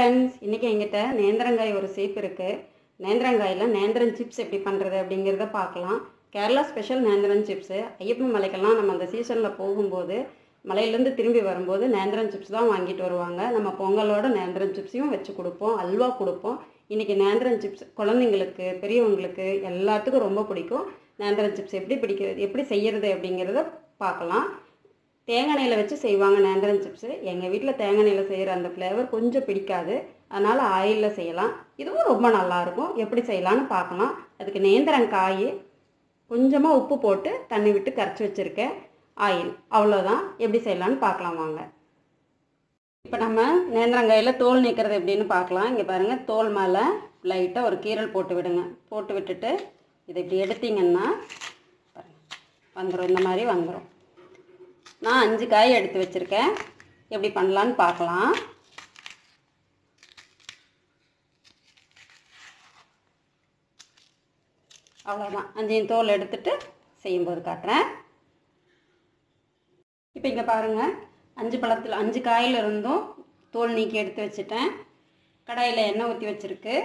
friends இன்றைக்கி எங்கிட்ட நேந்திரங்காய் ஒரு சீப் இருக்குது நேந்திரங்காயில் நேந்திரன் சிப்ஸ் எப்படி பண்ணுறது அப்படிங்கிறத பார்க்கலாம் கேரளா ஸ்பெஷல் நேந்திரன் சிப்ஸு ஐயப்பன் மலைக்கெல்லாம் நம்ம அந்த சீசனில் போகும்போது மலையிலேருந்து திரும்பி வரும்போது நேந்திரன் சிப்ஸ் தான் வாங்கிட்டு வருவாங்க நம்ம பொங்கலோட நேந்திரன் சிப்ஸையும் வச்சு கொடுப்போம் அல்வா கொடுப்போம் இன்றைக்கி நேந்திரன் சிப்ஸ் குழந்தைங்களுக்கு பெரியவங்களுக்கு எல்லாத்துக்கும் ரொம்ப பிடிக்கும் நேந்திரன் சிப்ஸ் எப்படி பிடிக்கிறது எப்படி செய்யறது அப்படிங்கிறத பார்க்கலாம் தேங்காய் எண்ணெயில் வச்சு செய்வாங்க நேந்திரன் சிப்ஸு எங்கள் வீட்டில் தேங்காய் எண்ணெயில் செய்கிற அந்த ஃப்ளேவர் கொஞ்சம் பிடிக்காது அதனால் ஆயிலில் செய்யலாம் இதுவும் ரொம்ப நல்லாயிருக்கும் எப்படி செய்யலான்னு பார்க்கலாம் அதுக்கு நேந்திரங்காய் கொஞ்சமாக உப்பு போட்டு தண்ணி விட்டு கரைச்சி வச்சுருக்கேன் ஆயில் அவ்வளோதான் எப்படி செய்யலான்னு பார்க்கலாம் வாங்க இப்போ நம்ம நேந்திரங்காயில் தோல் நீக்கிறது எப்படின்னு பார்க்கலாம் இங்கே பாருங்கள் தோல் மேலே லைட்டாக ஒரு கீரல் போட்டு விடுங்க போட்டு விட்டுட்டு இதை இப்படி எடுத்தீங்கன்னா வந்துடும் இந்த மாதிரி வந்துடும் நான் அஞ்சு காய் எடுத்து வச்சுருக்கேன் எப்படி பண்ணலான்னு பார்க்கலாம் அவ்வளோதான் அஞ்சையும் தோல் எடுத்துட்டு செய்யும்போது காட்டுறேன் இப்போ இங்கே பாருங்கள் அஞ்சு பழத்தில் அஞ்சு காயில் இருந்தும் தோல் நீக்கி எடுத்து வச்சுட்டேன் கடாயில் எண்ணெய் ஊற்றி வச்சுருக்கு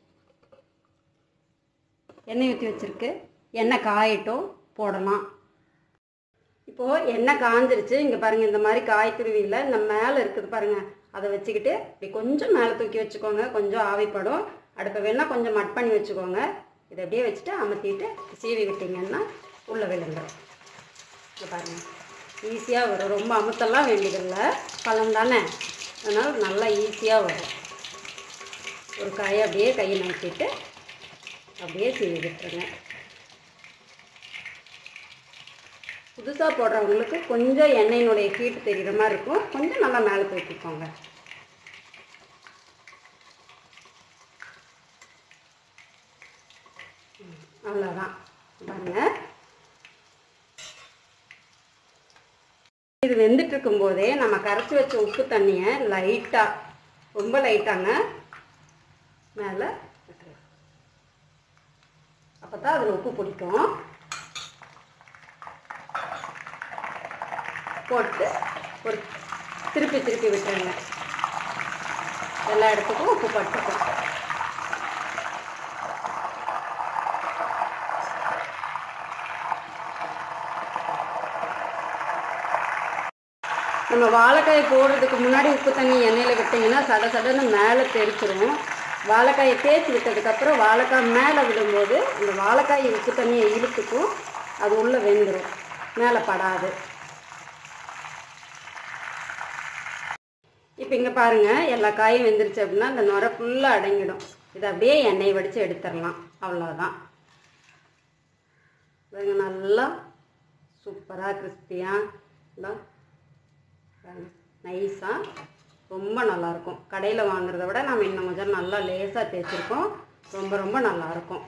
எண்ணெய் ஊற்றி வச்சுருக்கு எண்ணெய் காயட்டும் போடலாம் இப்போது எண்ணெய் காஞ்சிருச்சு இங்கே பாருங்கள் இந்த மாதிரி காய் துருவியில் இந்த மேலே இருக்குது பாருங்கள் அதை வச்சுக்கிட்டு இப்படி கொஞ்சம் மேலே தூக்கி வச்சுக்கோங்க கொஞ்சம் ஆவிப்படும் அடுப்பை வேணால் கொஞ்சம் மட் பண்ணி வச்சுக்கோங்க இதை அப்படியே வச்சுட்டு அமர்த்திட்டு சீவி விட்டிங்கன்னா உள்ளே விழுந்துடும் இங்கே பாருங்கள் ஈஸியாக வரும் ரொம்ப அமுத்தெல்லாம் வேண்டியதில்லை பழம் தானே அதனால் நல்லா ஈஸியாக வரும் ஒரு காயை அப்படியே கையை நோக்கிட்டு அப்படியே சீவி விட்டுருங்க புதுசாக போடுறவங்களுக்கு கொஞ்சம் எண்ணெயினுடைய ஹீட் தெரிகிற மாதிரி இருக்கும் கொஞ்சம் நல்லா மேலே தூக்கிக்கோங்க அவ்வளோதான் பாருங்க இது வெந்துட்டு இருக்கும்போதே நம்ம கரைச்சி வச்ச உப்பு தண்ணியை லைட்டாக ரொம்ப லைட்டாங்க மேலே அப்போ தான் அதில் உப்பு பிடிக்கும் போட்டு ஒரு திருப்பி திருப்பி விட்டுருங்க எல்லா இடத்துக்கும் உப்பு பட்டுக்கும் நம்ம வாழைக்காய் போடுறதுக்கு முன்னாடி உப்பு தண்ணி எண்ணெயில் விட்டிங்கன்னா சட சடன்னு மேலே தெரிச்சிரும் வாழைக்காயை தேய்ச்சி விட்டதுக்கப்புறம் வாழைக்காய் மேலே விடும்போது அந்த வாழைக்காய் உப்பு தண்ணியை இழுத்துக்கும் அது உள்ளே வெந்துடும் மேலே படாது இப்போ இங்கே பாருங்கள் எல்லா காயும் வெந்துருச்சு அப்படின்னா அந்த நுரை ஃபுல்லாக அடங்கிடும் இதை அப்படியே எண்ணெய் வடித்து எடுத்துடலாம் அவ்வளோதான் பாருங்க நல்லா சூப்பராக கிறிஸ்பியாக நைஸாக ரொம்ப நல்லாயிருக்கும் கடையில் வாங்குறத விட நம்ம இன்னும் கொஞ்சம் நல்லா லேசாக தேய்ச்சிருக்கோம் ரொம்ப ரொம்ப நல்லாயிருக்கும்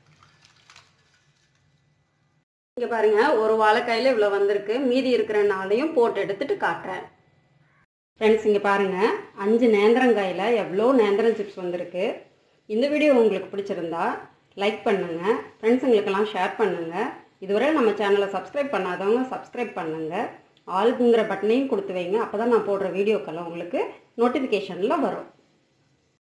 இங்கே பாருங்கள் ஒரு வாழைக்காயில் இவ்வளோ வந்திருக்கு மீதி இருக்கிற நாளையும் போட்டு எடுத்துகிட்டு காட்டுறேன் ஃப்ரெண்ட்ஸ் இங்கே பாருங்கள் அஞ்சு நேந்திரங்காயில் எவ்வளோ நேந்திரம் சிப்ஸ் வந்திருக்கு இந்த வீடியோ உங்களுக்கு பிடிச்சிருந்தா லைக் பண்ணுங்கள் ஃப்ரெண்ட்ஸுங்களுக்கெல்லாம் ஷேர் பண்ணுங்கள் இதுவரை நம்ம சேனலை சப்ஸ்கிரைப் பண்ணாதவங்க சப்ஸ்கிரைப் பண்ணுங்கள் ஆல்ங்கிற பட்டனையும் கொடுத்து வைங்க அப்போ தான் நான் போடுற வீடியோக்கெல்லாம் உங்களுக்கு நோட்டிஃபிகேஷனில் வரும்